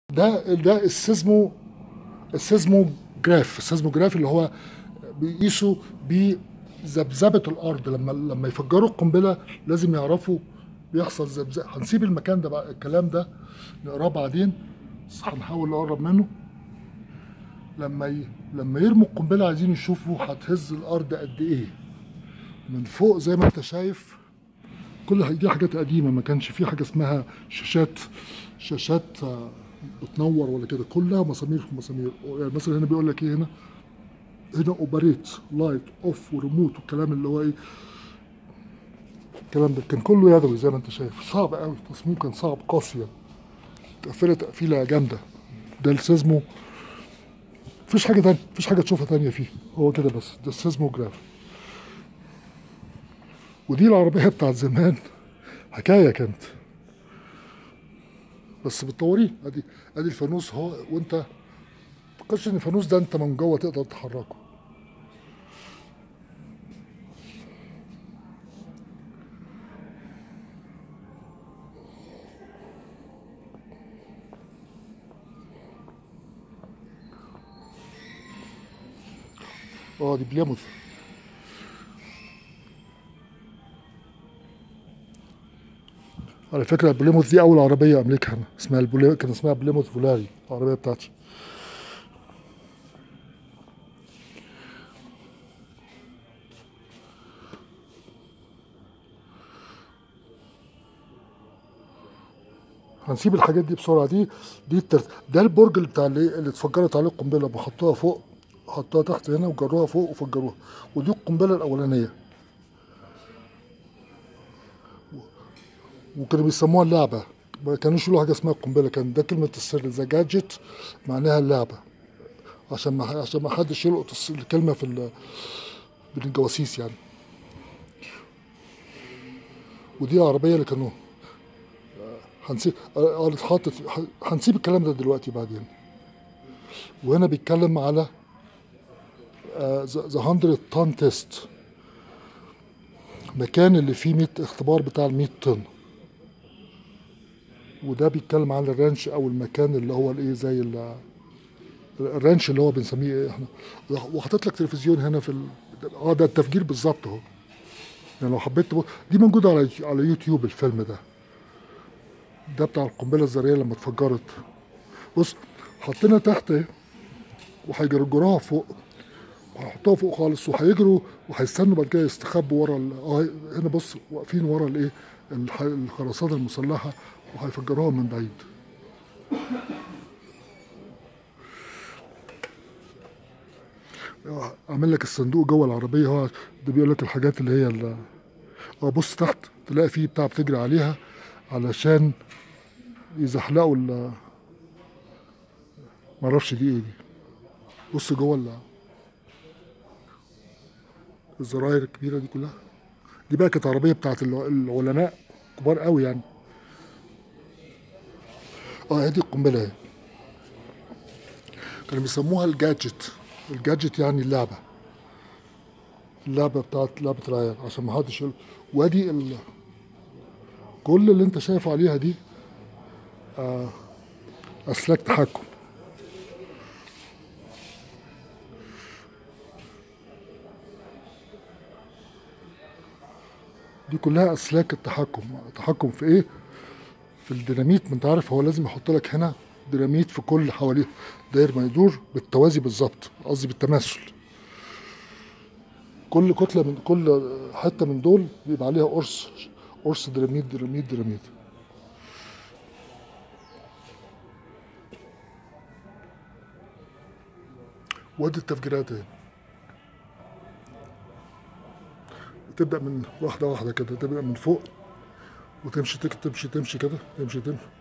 ده ده السيزمو السيزموجراف السيزموجراف اللي هو بيقيسوا بذبذبه الارض لما لما يفجروا القنبله لازم يعرفوا بيحصل ذبذبه هنسيب المكان ده بقى الكلام ده نقراه بعدين بس هنحاول نقرب منه لما ي... لما يرموا القنبله عايزين يشوفوا هتهز الارض قد ايه من فوق زي ما انت شايف كل دي حاجات قديمه ما كانش في حاجه اسمها شاشات شاشات آه، بتنور ولا كده كلها مسامير في مسامير يعني مثلا هنا بيقول لك ايه هنا هنا اوبريت لايت اوف وريموت والكلام اللي هو ايه الكلام ده كان كله يدوي زي ما انت شايف صعب قوي التصميم كان صعب قاسيا تقفيله تقفيله جامده ده السيزمو مفيش حاجه تانية مفيش حاجه تشوفها تانية فيه هو كده بس ده السيزموجراف ودي العربيه بتاعت زمان حكايه كانت بس بتطوريه ادي ادي الفانوس اهو وانت تفكرش ان الفانوس ده انت من جوه تقدر تحركه اه دي بليموث على فكرة البليموث دي أول عربية أملكها أنا اسمها البولي... كان اسمها بليموث فولاري العربية بتاعتي هنسيب الحاجات دي بسرعة دي دي الترت... ده البرج اللي بتاع اللي, اللي اتفجرت عليه القنبلة بحطوها فوق حطوها تحت هنا وجروها فوق وفجروها ودي القنبلة الأولانية وكانوا بيسموها اللعبة ما كانوش يقولوا حاجة اسمها القنبلة كان ده كلمة السر ذا جادجت معناها اللعبة عشان ما عشان ما حدش يلقط الس- الكلمة في ال- بين الجواسيس يعني ودي العربية اللي كانوا هنسيب قالت حاطط هنسيب الكلام ده دلوقتي بعدين وهنا بيتكلم على ذا 100 طن تيست مكان اللي فيه 100 اختبار بتاع ال 100 طن وده بيتكلم عن الرانش او المكان اللي هو الايه زي ال- الرانش اللي هو بنسميه ايه احنا وحاطط لك تلفزيون هنا في ال... اه ده التفجير بالظبط اهو يعني لو حبيت تبص دي موجوده على على يوتيوب الفيلم ده ده بتاع القنبله الذريه لما اتفجرت بص حطينا تحت اهي وهيجرجروها فوق وهيحطوها فوق خالص وهيجروا وهيستنوا بعد كده يستخبوا ورا ال- اه هنا بص واقفين ورا الايه الح- الخرسانه المسلحه وهيفجروها من بعيد اعمل لك الصندوق جوه العربيه هو ده بيقول لك الحاجات اللي هي ال- اه بص تحت تلاقي فيه بتاع بتجري عليها علشان يزحلقوا ال معرفش دي ايه دي بص جوه ال- الزراير الكبيره دي كلها دي بقى كانت عربيه بتاعت الع- العلماء كبار قوي يعني اه هي دي القنبله اهي كانوا بيسموها الجادجت الجادجت يعني اللعبه اللعبه بتاعت لعبه العيال عشان ما حدش يقول وادي ال... كل اللي انت شايفه عليها دي آه اسلاك تحكم دي كلها اسلاك التحكم التحكم في ايه في الديناميت ما انت عارف هو لازم يحط لك هنا ديناميت في كل حواليه داير ما يدور بالتوازي بالظبط قصدي بالتماثل كل كتله من كل حته من دول بيبقى عليها قرص قرص ديناميت ديناميت ديناميت وادي التفجيرات اهي تبدا من واحده واحده كده تبدا من فوق وتمشي تك- تمشي تمشي كده تمشي تمشي